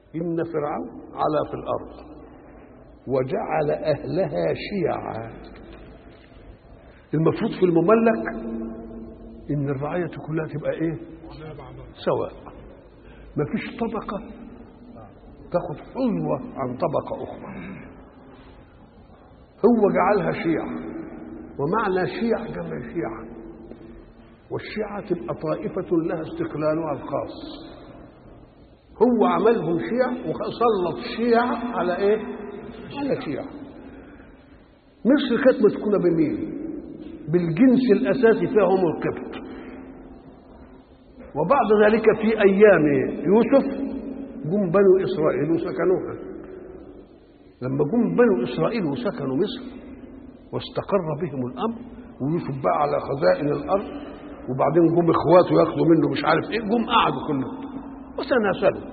إن فرعون علا في الأرض وجعل أهلها شيعا المفروض في المملك إن الرعية كلها تبقى إيه سواء مفيش طبقة تاخد حظوة عن طبقة أخرى هو جعلها شيعة ومعنى شيع جمع شيعة والشيعة تبقى طائفة لها استقلالها الخاص هو عملهم شيع وسلط شيع على ايه؟ على شيع مصر كانت مسكونة بمين؟ بالجنس الأساسي فيها هم القبط وبعد ذلك في أيام يوسف جم بنو إسرائيل وسكنوها لما جم بنو إسرائيل وسكنوا مصر واستقر بهم الأمر ويوسف بقى على خزائن الأرض وبعدين جم إخواته ياخدوا منه مش عارف إيه جم قعدوا كلهم وتناسلوا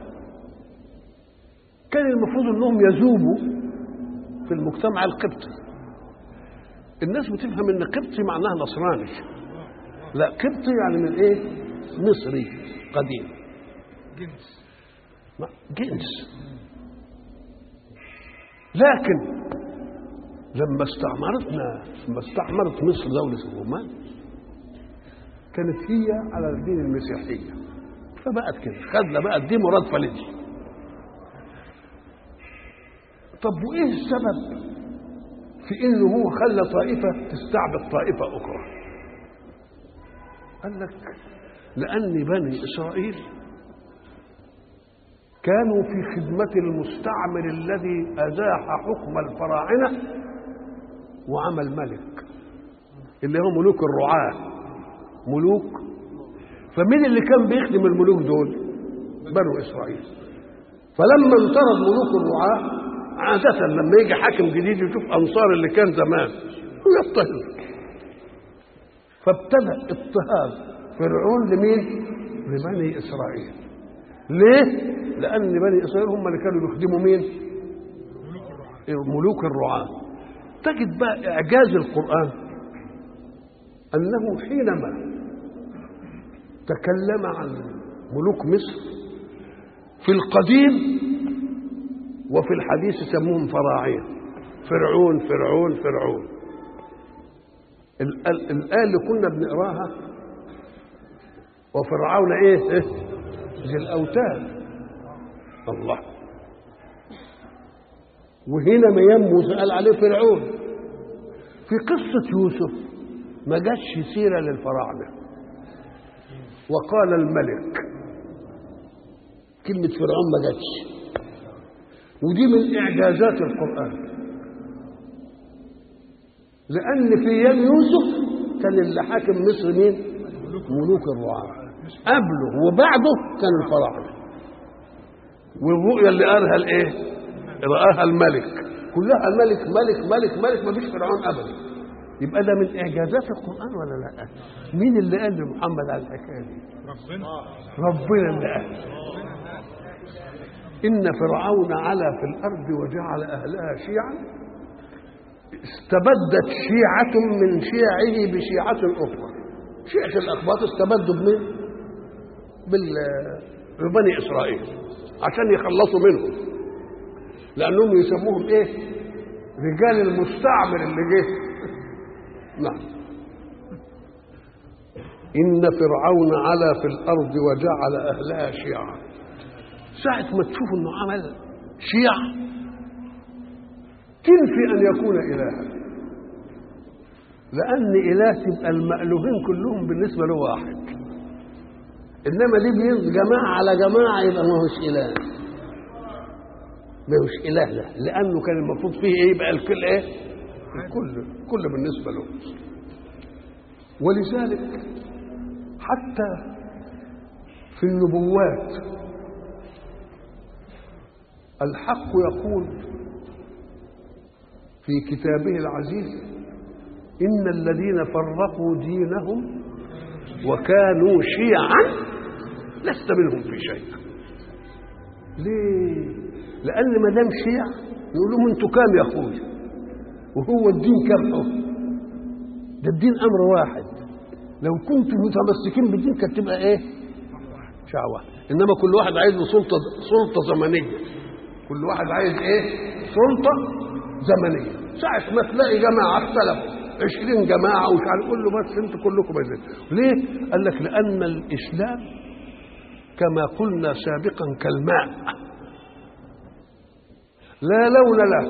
كان المفروض انهم يذوبوا في المجتمع القبطي الناس بتفهم ان قبطي معناها نصراني لا قبطي يعني من ايه مصري قديم جنس جنس لكن لما استعمرتنا لما استعمرت مصر دولة الرومان كانت هي على الدين المسيحية فبقت كده خدنا بقى الدين مرادفة لدي طب وايه السبب في انه هو خلى طائفة تستعبد طائفة اخرى قال لك لان بني اسرائيل كانوا في خدمة المستعمر الذي أزاح حكم الفراعنة وعمل ملك اللي هم ملوك الرعاة ملوك فمين اللي كان بيخدم الملوك دول بنو إسرائيل فلما انطرد ملوك الرعاة عادة لما يجي حاكم جديد يشوف أنصار اللي كان زمان ويضطهد فابتدأ اضطهاد فرعون لمين؟ لبني إسرائيل ليه؟ لأن بني إسرائيل هم اللي كانوا يخدموا مين؟ ملوك الرعاة تجد بقى إعجاز القرآن أنه حينما تكلم عن ملوك مصر في القديم وفي الحديث سموهم فراعين فرعون فرعون فرعون الآية اللي كنا بنقراها وفرعون إيه؟ إيه؟ ذي الأوتاد الله وهنا ما ينمو قال عليه فرعون في قصة يوسف ما جاتش سيرة للفراعنة وقال الملك كلمة فرعون ما جاتش ودي من إعجازات القرآن لأن في أيام يوسف كان اللي حاكم مصر مين؟ ملوك الرعاة قبله وبعده كان الفراعنة والرؤيا اللي قالها الايه؟ رآها الملك كلها الملك ملك ملك ملك ما فيش فرعون ابدا يبقى ده من اعجازات القران ولا لا؟ مين اللي قال لمحمد على الحكايه دي؟ ربنا ربنا اللي قال ان فرعون علا في الارض وجعل اهلها شيعا استبدت شيعة من شيعه بشيعة أخرى شيعة الأقباط استبدوا بمين؟ بال- ببني إسرائيل عشان يخلصوا منهم لأنهم يسموهم إيه؟ رجال المستعمر اللي جه نعم إن فرعون علا في الأرض وجعل أهلها شيعا ساعة ما تشوف إنه عمل شيع تنفي أن يكون إلها لأن إله تبقى المألوهين كلهم بالنسبة له واحد إنما دي بيز جماعة على جماعة يبقى ما هوش إله ما هوش إله له لأنه كان المفروض فيه إيه يبقى الكل إيه؟ الكل كل بالنسبة له ولذلك حتى في النبوات الحق يقول في كتابه العزيز إن الذين فرقوا دينهم وكانوا شيعا لست منهم في شيء ليه لأن ما دام شيع يقول لهم انتوا كام يا اخويا وهو الدين كم حكم ده الدين امر واحد لو كنتم متمسكين بالدين كانت تبقى ايه شعوه انما كل واحد عايز له سلطه سلطه زمنيه كل واحد عايز ايه سلطه زمنيه ساعه ما تلاقي جماعه اختلفوا 20 جماعه ومش عارف قول له بس انتوا كلكم عايزين ليه قال لك لان الاسلام كما قلنا سابقا كالماء لا لون له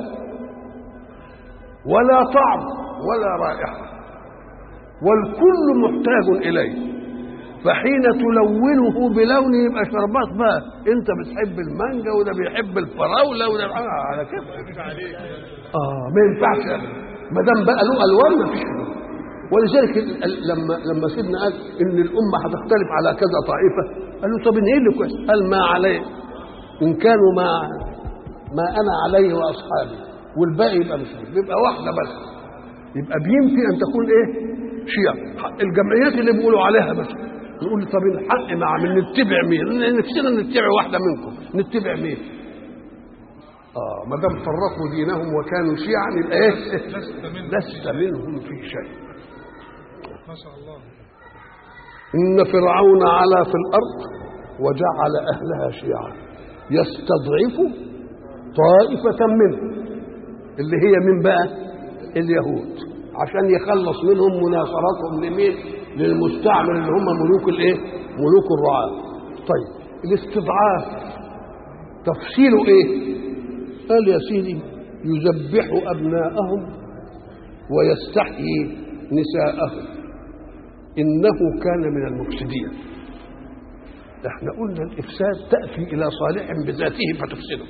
ولا طعم ولا رائحه والكل محتاج اليه فحين تلونه بلون يبقى شربات بقى انت بتحب المانجا وده بيحب الفراوله وده آه على كده اه ما ينفعش ما دام بقى له الوان ما فيش ولذلك ال- ال- لما لما سيدنا قال ان الامه هتختلف على كذا طائفه قال له طب ايه اللي كويس؟ قال ما عليه ان كانوا ما ما انا عليه واصحابي والباقي يبقى مش يبقى واحده بس يبقى بينفي ان تكون ايه؟ شيعة الجمعيات اللي بيقولوا عليها بس نقول طب الحق مع من نتبع مين؟ نفسنا نتبع واحده منكم نتبع مين؟ اه ما دام فرقوا دينهم وكانوا شيعا يبقى ايه؟ لست منهم لست منهم في شيء ما شاء الله إن فرعون علا في الأرض وجعل أهلها شيعا يستضعف طائفة منهم اللي هي من بقى اليهود عشان يخلص منهم مناصرتهم لمين للمستعمر اللي هم ملوك الايه ملوك الرعاة طيب الاستضعاف تفصيله ايه قال يا سيدي يذبح أبناءهم ويستحيي نساءهم إنه كان من المفسدين احنا قلنا الإفساد تأتي إلى صالح بذاته فتفسده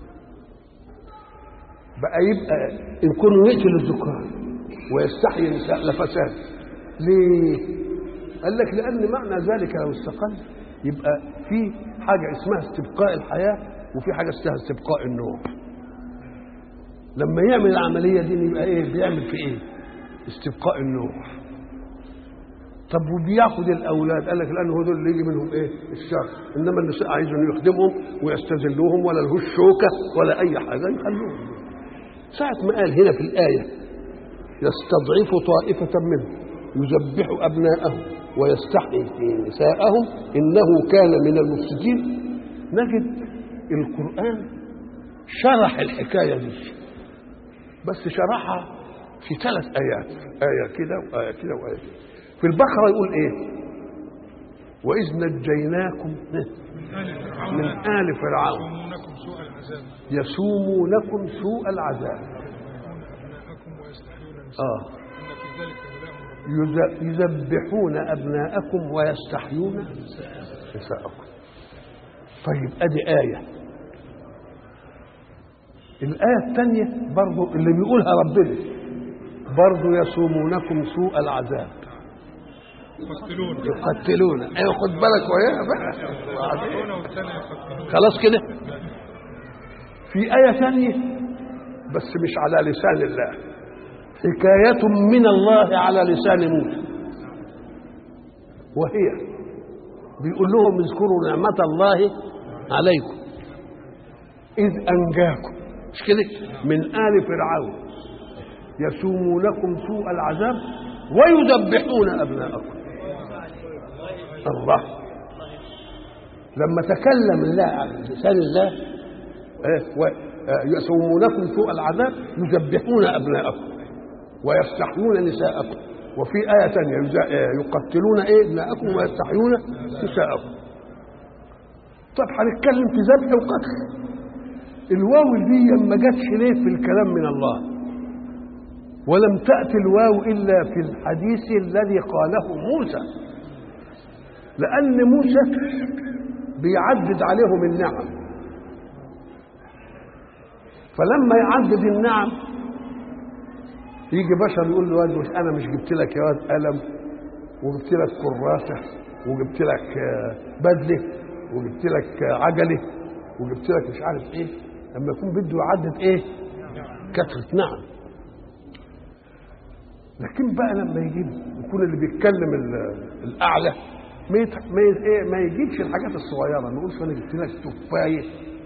بقى يبقى إن كانوا يقتل الذكران ويستحيي النساء لفساد ليه؟ قال لك لأن معنى ذلك لو استقل يبقى في حاجة اسمها استبقاء الحياة وفي حاجة اسمها استبقاء النوع لما يعمل العملية دي يبقى ايه بيعمل في ايه استبقاء النوع طب وبياخد الاولاد قال لك لان هو دول اللي يجي منهم ايه الشر انما النساء عايزهم يخدمهم ويستذلوهم ولا لهوش شوكه ولا اي حاجه يخلوهم ساعه ما قال هنا في الايه يستضعف طائفه منهم يذبح ابناءهم ويستحيي نساءهم انه كان من المفسدين نجد القران شرح الحكايه دي بس شرحها في ثلاث ايات ايه كده وايه كده وايه كده في البقره يقول ايه واذ نجيناكم من آل فرعون من ال فرعون يسومونكم سوء العذاب يسومونكم سوء العذاب يذبحون أبناءكم ويستحيون نساءكم اه إن في ذلك بلاء من ربكم يذ- يذبحون ابناءكم ويستحيون نساءكم طيب ادي ايه الآية الثانية برضو اللي بيقولها ربنا برضو يسومونكم سوء العذاب يقتلون يقتلون ايوه خد بالك وياها بقى يقتلون والثانية يقتلون خلاص كده في آية ثانية بس مش على لسان الله حكاية من الله على لسان موسى وهي بيقول لهم اذكروا نعمة الله عليكم إذ أنجاكم مش كده من آل فرعون يسومونكم سوء العذاب ويذبحون أبناءكم الله لما تكلم الله على لسان الله إيه، و- آه، يسومونكم سوء العذاب يذبحون أبناءكم ويستحيون نساءكم وفي آية ثانية يز- آه، يقتلون إيه ابناءكم ويستحيون نساءكم طب هنتكلم في ذبح وقتل الواو دي ما جاتش ليه في الكلام من الله ولم تأتي الواو إلا في الحديث الذي قاله موسى لأن موسى بيعدد عليهم النعم فلما يعدد النعم يجي بشر يقول له واد مش انا مش جبت لك يا واد قلم وجبت لك كراسه وجبت لك آه، بدله وجبت لك آه، عجله وجبت لك مش عارف ايه لما يكون بده يعدد ايه كثره نعم لكن بقى لما يجيب يكون اللي بيتكلم ال- الاعلى ما يت... ما, ي... إيه؟ ما يجيبش الحاجات الصغيره ما يقولش انا جبت لك تفايه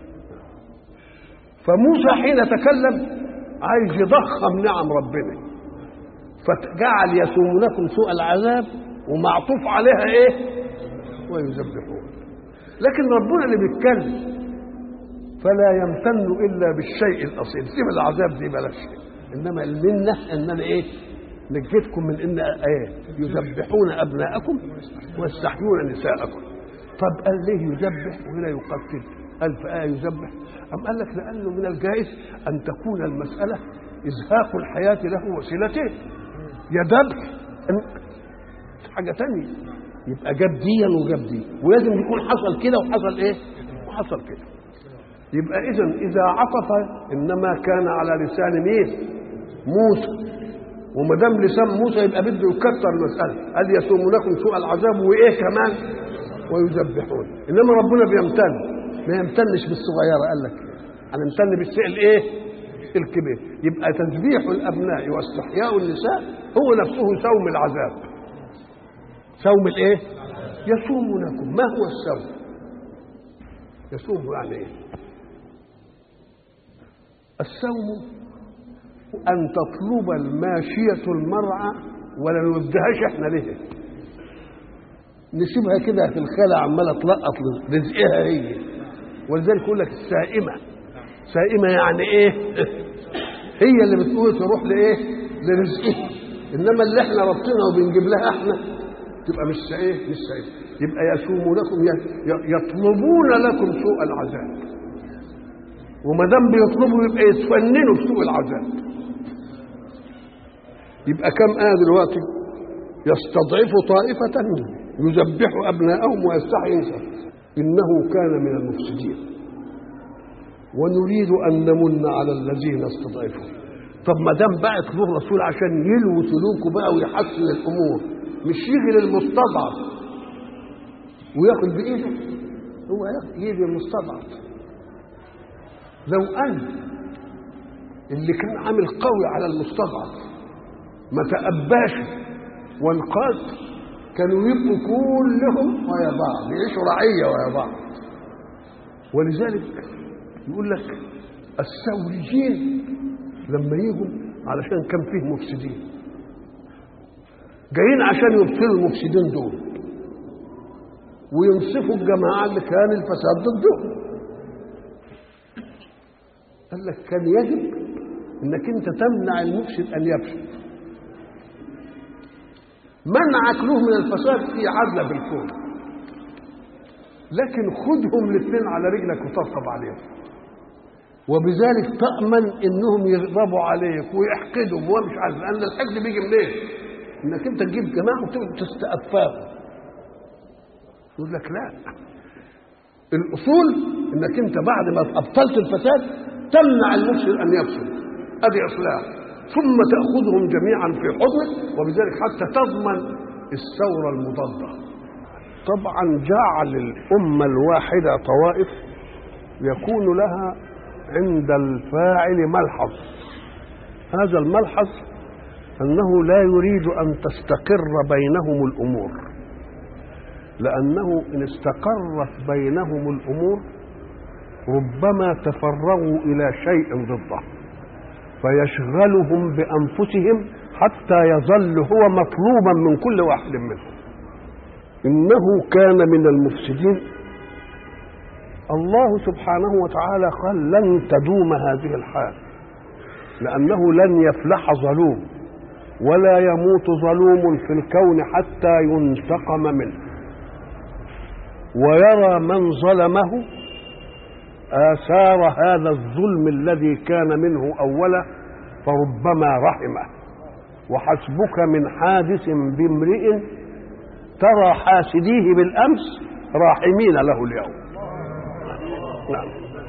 فموسى حين تكلم عايز يضخم نعم ربنا فجعل يسومونكم سوء العذاب ومعطوف عليها ايه ويذبحون لكن ربنا اللي بيتكلم فلا يمتن الا بالشيء الاصيل سيب العذاب دي بلاش انما المنه ان انا ايه نجيتكم من ان ايه يذبحون ابناءكم ويستحيون نساءكم طب قال ليه يذبح وهنا يقتل قال في ايه يذبح ام قال لك لانه من الجائز ان تكون المساله ازهاق الحياه له وسيلتين يا ذبح حاجه تانية يبقى جاب ديا وجاب دي ولازم يكون حصل كده وحصل ايه وحصل كده يبقى اذا اذا عطف انما كان على لسان مين موسى وما دام لسان موسى يبقى بده يكتر المساله قال يسومونكم سوء العذاب وايه كمان ويذبحون انما ربنا بيمتن ما يمتنش بالصغيره قال لك هنمتن بالشيء الايه الكبير يبقى تذبيح الابناء واستحياء النساء هو نفسه سوم العذاب سوم الايه يسومونكم ما هو السوم يسوم يعني ايه السوم أن تطلب الماشية المرعى ولا نودهاش احنا ليه نسيبها كده في الخلا عمالة تلقط رزقها هي ولذلك يقول لك السائمة سائمة يعني ايه هي اللي بتقول تروح لايه لرزقها انما اللي احنا ربطنا وبنجيب لها احنا تبقى مش سعيه مش سعيه يبقى يسومونكم يطلبون لكم سوء العذاب وما دام بيطلبوا يبقى يتفننوا في سوء العذاب يبقى كم آية دلوقتي يستضعف طائفة يذبح أبناءهم ويستحيي نساءهم إنه كان من المفسدين ونريد أن نمن على الذين استضعفوا طب ما دام بعت له رسول عشان يلوي سلوكه بقى ويحسن الأمور مش يجي للمستضعف وياخد بإيده هو يجي للمستضعف لو أن اللي كان عامل قوي على المستضعف ما تأباش وانقاد كانوا يبقوا كلهم ويا بعض يعيشوا رعية ويا بعض ولذلك يقول لك الثوريين لما يجوا علشان كان فيه مفسدين جايين عشان يبطلوا المفسدين دول وينصفوا الجماعة اللي كان الفساد ضدهم قال لك كان يجب انك انت تمنع المفسد ان يفسد منعك له من الفساد في عدل في الكون لكن خدهم الاثنين على رجلك وطبطب عليهم وبذلك تأمن انهم يغضبوا عليك ويحقدوا ومش عارف لان الحقد بيجي منين؟ انك انت تجيب جماعه وتستأفاهم يقول لك لا الاصول انك انت بعد ما ابطلت الفساد تمنع المفسد ان يفسد ادي اصلاح ثم تاخذهم جميعا في حضنك وبذلك حتى تضمن الثوره المضاده طبعا جعل الامه الواحده طوائف يكون لها عند الفاعل ملحظ هذا الملحظ انه لا يريد ان تستقر بينهم الامور لانه ان استقرت بينهم الامور ربما تفرغوا الى شيء ضده فيشغلهم بانفسهم حتى يظل هو مطلوبا من كل واحد منهم انه كان من المفسدين الله سبحانه وتعالى قال لن تدوم هذه الحال لانه لن يفلح ظلوم ولا يموت ظلوم في الكون حتى ينتقم منه ويرى من ظلمه آثار هذا الظلم الذي كان منه أولا فربما رحمه وحسبك من حادث بامرئ ترى حاسديه بالأمس راحمين له اليوم نعم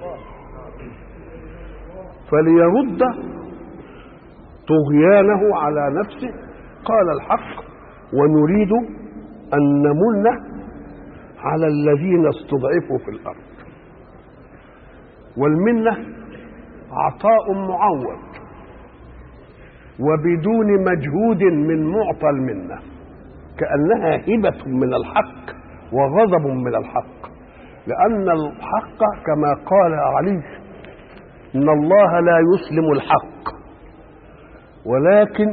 فليرد طغيانه على نفسه قال الحق ونريد أن نمن على الذين استضعفوا في الأرض والمنة عطاء معوض وبدون مجهود من معطى المنة كأنها هبة من الحق وغضب من الحق لأن الحق كما قال علي إن الله لا يسلم الحق ولكن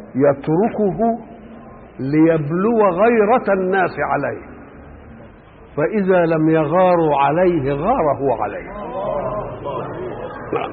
يتركه ليبلو غيرة الناس عليه فإذا لم يغاروا عليه غار هو عليه نعم.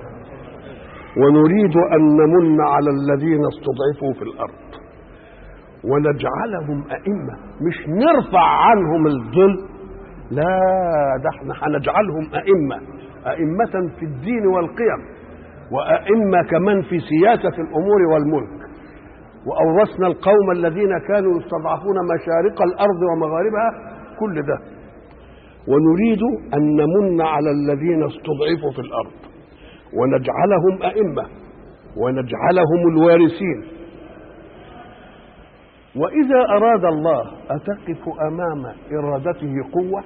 ونريد أن نمن على الذين استضعفوا في الأرض ونجعلهم أئمة مش نرفع عنهم الذل لا ده احنا هنجعلهم أئمة أئمة في الدين والقيم وأئمة كمان في سياسة الأمور والملك وأورثنا القوم الذين كانوا يستضعفون مشارق الأرض ومغاربها كل ده ونريد أن نمن على الذين استضعفوا في الأرض ونجعلهم أئمة ونجعلهم الوارثين وإذا أراد الله أتقف أمام إرادته قوة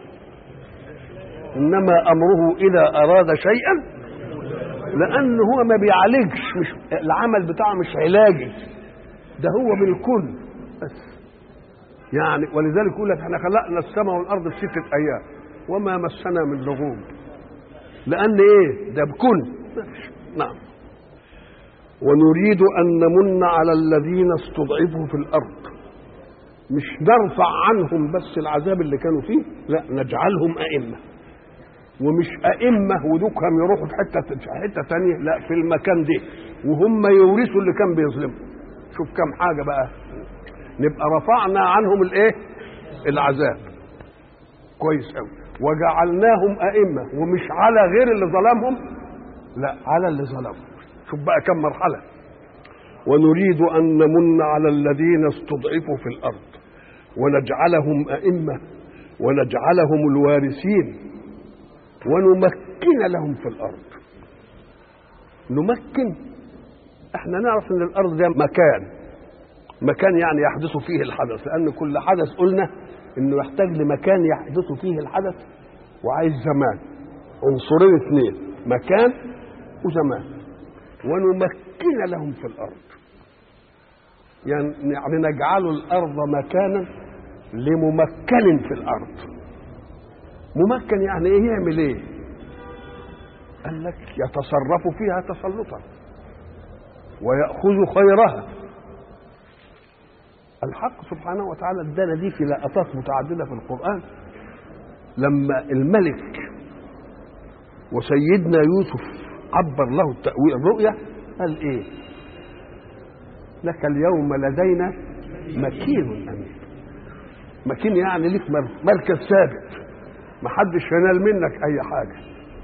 إنما أمره إذا أراد شيئا لأن هو ما بيعالجش مش العمل بتاعه مش علاجي ده هو بالكل بس يعني ولذلك يقول لك احنا خلقنا السماء والارض في سته ايام وما مسنا من لغوب لان ايه ده بكل نعم ونريد ان نمن على الذين استضعفوا في الارض مش نرفع عنهم بس العذاب اللي كانوا فيه لا نجعلهم ائمه ومش ائمه ودوكهم يروحوا في حته في حته ثانيه لا في المكان ده وهم يورثوا اللي كان بيظلمهم شوف كم حاجه بقى نبقى رفعنا عنهم الايه العذاب كويس قوي وجعلناهم ائمه ومش على غير اللي ظلمهم لا على اللي ظلمهم شوف بقى كم مرحله ونريد ان نمن على الذين استضعفوا في الارض ونجعلهم ائمه ونجعلهم الوارثين ونمكن لهم في الارض نمكن احنا نعرف ان الارض ده مكان مكان يعني يحدث فيه الحدث لان كل حدث قلنا انه يحتاج لمكان يحدث فيه الحدث وعايز زمان عنصرين اثنين مكان وزمان ونمكن لهم في الارض يعني يعني نجعل الارض مكانا لممكن في الارض ممكن يعني ايه يعمل ايه قال لك يتصرف فيها تسلطا ويأخذ خيرها الحق سبحانه وتعالى ادانا دي في لقطات متعددة في القرآن لما الملك وسيدنا يوسف عبر له التأويل الرؤيا قال ايه لك اليوم لدينا مكين أمين مكين يعني ليك مركز ثابت محدش ينال منك أي حاجة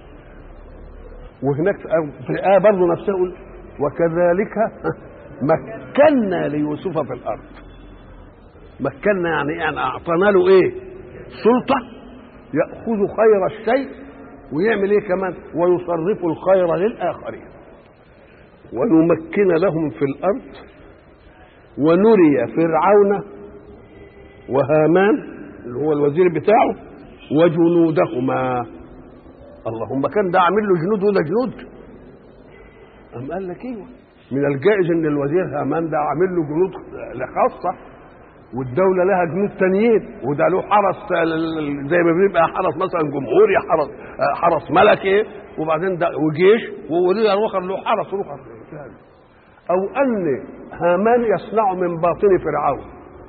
وهناك في الآية برضه نفسها يقول وكذلك مكنا ليوسف في الارض مكنا يعني يعني اعطانا له ايه سلطه ياخذ خير الشيء ويعمل ايه كمان ويصرف الخير للاخرين ونمكن لهم في الارض ونري فرعون وهامان اللي هو الوزير بتاعه وجنودهما اللهم كان ده عامل له جنود ولا جنود أم قال لك ايوه من الجائز ان الوزير هامان ده عامل له جنود خاصه والدوله لها جنود تانيين وده له حرس زي ما بيبقى حرس مثلا جمهوري حرس حرس ملكي وبعدين ده وجيش وولي الاخر له حرس اخر او ان هامان يصنع من باطن فرعون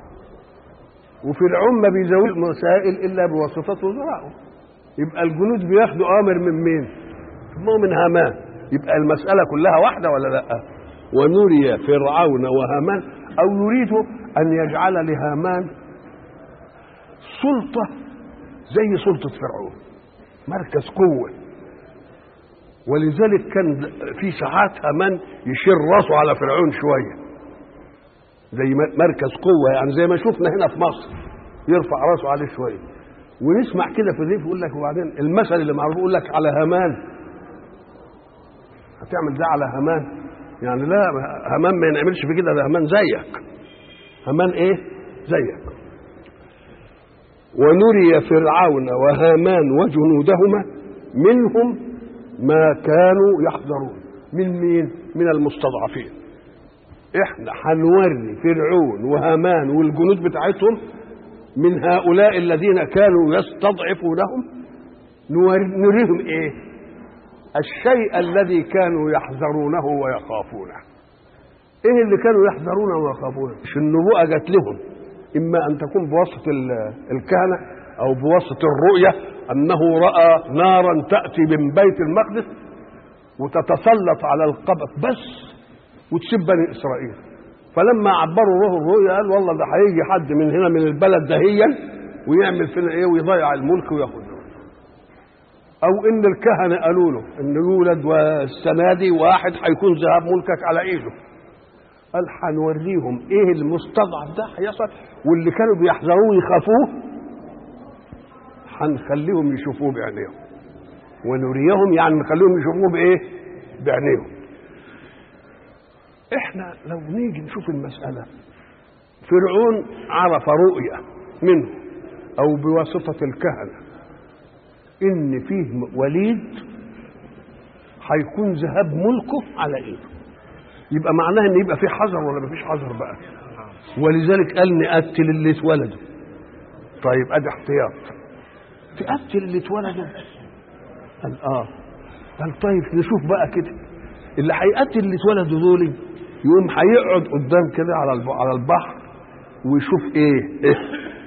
وفرعون ما بيزاول مسائل الا بواسطه وزرائه يبقى الجنود بياخدوا اوامر من مين؟ من هامان يبقى المسألة كلها واحدة ولا لا ونري فرعون وهامان أو يريد أن يجعل لهامان سلطة زي سلطة فرعون مركز قوة ولذلك كان في ساعات هامان يشير راسه على فرعون شوية زي مركز قوة يعني زي ما شفنا هنا في مصر يرفع راسه عليه شوية ونسمع كده في الريف يقول لك وبعدين المثل اللي معروف يقول لك على هامان هتعمل ده على همان يعني لا همان ما ينعملش في كده ده همان زيك همان ايه زيك ونري فرعون وهامان وجنودهما منهم ما كانوا يحذرون من مين من المستضعفين احنا هنوري فرعون وهامان والجنود بتاعتهم من هؤلاء الذين كانوا يستضعفونهم نريهم ايه الشيء الذي كانوا يحذرونه ويخافونه ايه اللي كانوا يحذرونه ويخافونه مش النبوءه جات لهم اما ان تكون بواسطه الكهنه او بواسطه الرؤيه انه راى نارا تاتي من بيت المقدس وتتسلط على القبط بس وتسيب بني اسرائيل فلما عبروا له الرؤيا قال والله ده هيجي حد من هنا من البلد دهيا ويعمل فينا ايه ويضيع الملك وياخده او ان الكهنه قالوا له ان يولد والسنه دي واحد هيكون ذهاب ملكك على ايده قال هنوريهم ايه المستضعف ده هيحصل واللي كانوا بيحذروه يخافوه هنخليهم يشوفوه بعينيهم ونريهم يعني نخليهم يشوفوه بايه بعينيهم احنا لو نيجي نشوف المسألة فرعون عرف رؤية منه او بواسطة الكهنة ان فيه وليد هيكون ذهاب ملكه على ايده يبقى معناها ان يبقى في حذر ولا مفيش حذر بقى ولذلك قال نقتل اللي اتولدوا طيب ادي احتياط تقتل اللي اتولدوا قال اه قال طيب نشوف بقى كده اللي هيقتل اللي اتولدوا دول يقوم هيقعد قدام كده على الب- على البحر ويشوف ايه, إيه؟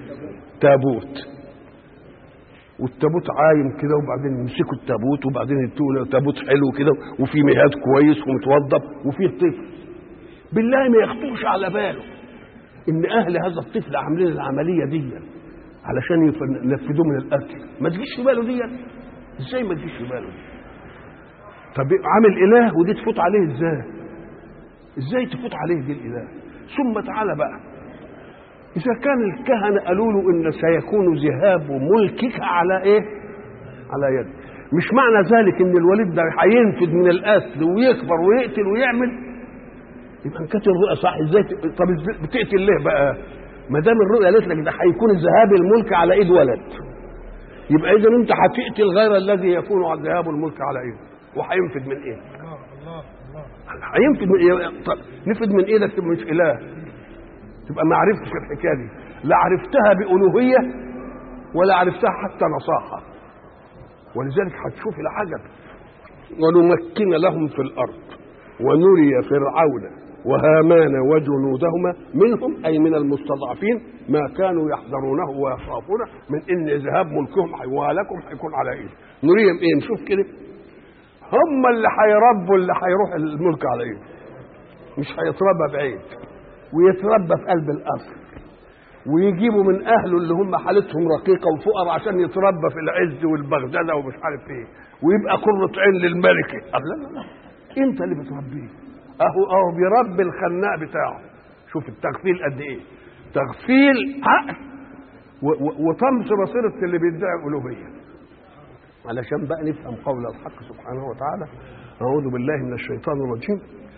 تابوت والتابوت عايم كده وبعدين يمسكوا التابوت وبعدين يدوا تابوت حلو كده وفي مهاد كويس ومتوضب وفيه طفل بالله ما يخطرش على باله ان اهل هذا الطفل عاملين العمليه دي علشان يف- ينفذوه من القتل ما تجيش في باله دي ازاي ما تجيش في باله دي طب عامل اله ودي تفوت عليه ازاي ازاي تفوت عليه دي الاله ثم تعالى بقى اذا كان الكهنه قالوا له ان سيكون ذهاب ملكك على ايه على يد مش معنى ذلك ان الوليد ده هينفذ من القتل ويكبر ويقتل ويعمل يبقى ان كانت الرؤيا صح ازاي ت- طب إزاي بتقتل ليه بقى ما دام الرؤيا قالت لك ده هيكون ذهاب الملك على ايد ولد يبقى اذا انت هتقتل غير الذي يكون ذهاب الملك على ايده وهينفذ من ايه الله الله الله هينفذ من إيه؟ طب نفذ من ايدك تبقى مش اله تبقى ما عرفتش الحكايه دي لا عرفتها بالوهيه ولا عرفتها حتى نصاحه ولذلك هتشوف العجب ونمكن لهم في الارض ونري فرعون وهامان وجنودهما منهم اي من المستضعفين ما كانوا يحذرونه ويخافونه من ان ذهاب ملكهم حي- وهلكهم هيكون على ايده نريهم ايه نشوف كده هم اللي هيربوا اللي هيروح الملك على ايده مش هيتربى بعيد ويتربى في قلب القصر ويجيبوا من اهله اللي هم حالتهم رقيقه وفقراء عشان يتربى في العز والبغداده ومش عارف ايه ويبقى قرة عين للملكه قال لا لا لا انت اللي بتربيه اهو اهو بيربي الخناق بتاعه شوف التغفيل قد ايه تغفيل عقل و- و- وطمس بصيره اللي بيدعي الالوهيه علشان بقى نفهم قول الحق سبحانه وتعالى أعوذ بالله من الشيطان الرجيم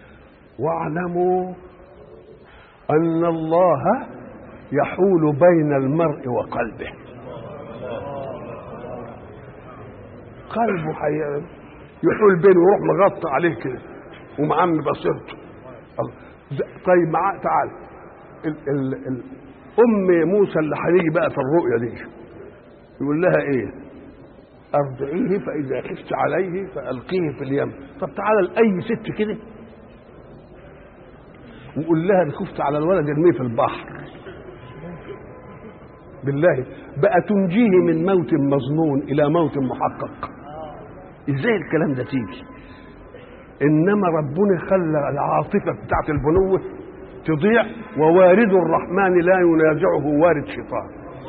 واعلموا أن الله يحول بين المرء وقلبه قلبه حي... يحول بينه ويروح مغطى عليه كده ومعمي بصيرته الله. ز- طيب معاه تعال ال... ال... ال... ام موسى اللي هنيجي بقى في الرؤيا دي يقول لها ايه ارضعيه فاذا خفت عليه فالقيه في اليم طب تعالى لاي ست كده وقول لها ان خفت على الولد ارميه في البحر بالله بقى تنجيه من موت مظنون الى موت محقق ازاي الكلام ده تيجي انما ربنا خلى العاطفه بتاعت البنوه تضيع ووارد الرحمن لا ينازعه وارد شيطان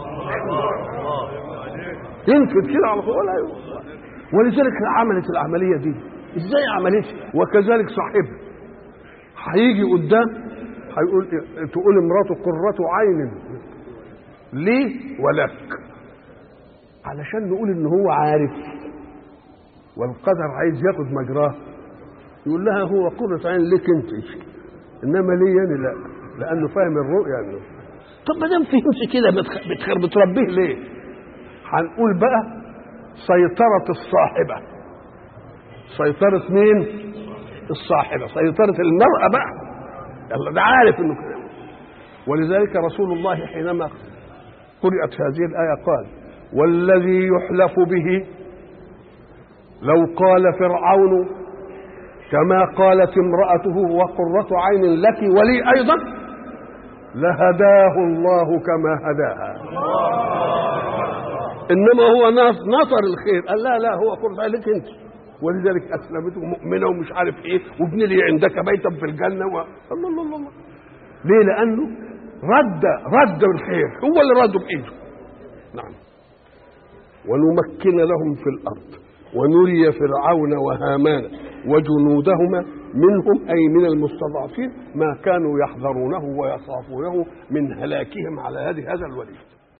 ينفذ كده على طول ولا يوصل. ولذلك عملت العمليه دي ازاي عملتها وكذلك صاحبها هيجي قدام هيقول إيه؟ تقول امراته قرة عين ليه ولك علشان نقول ان هو عارف والقدر عايز ياخد مجراه يقول لها هو قرة عين ليك انت انما ليه انا لا لانه فاهم الرؤيا انه طب ما دام فهمت كده بتخ- بتخ- بتربيه ليه؟ هنقول بقى سيطرة الصاحبة سيطرة مين؟ الصاحبة سيطرة المرأة بقى يلا ده عارف انه كده ولذلك رسول الله حينما قرأت هذه الآية قال والذي يحلف به لو قال فرعون كما قالت امرأته وقرة عين لك ولي أيضا لهداه الله كما هداها انما هو نص نصر الخير قال لا لا هو خد لك انت ولذلك اسلمته مؤمنه ومش عارف ايه وابن لي عندك بيتا في الجنه و... الله الله الله الله ليه لانه رد رد الخير هو اللي رده بايده نعم ونمكن لهم في الارض ونري فرعون وهامان وجنودهما منهم اي من المستضعفين ما كانوا يحذرونه ويخافونه من هلاكهم على هذه هذا الولي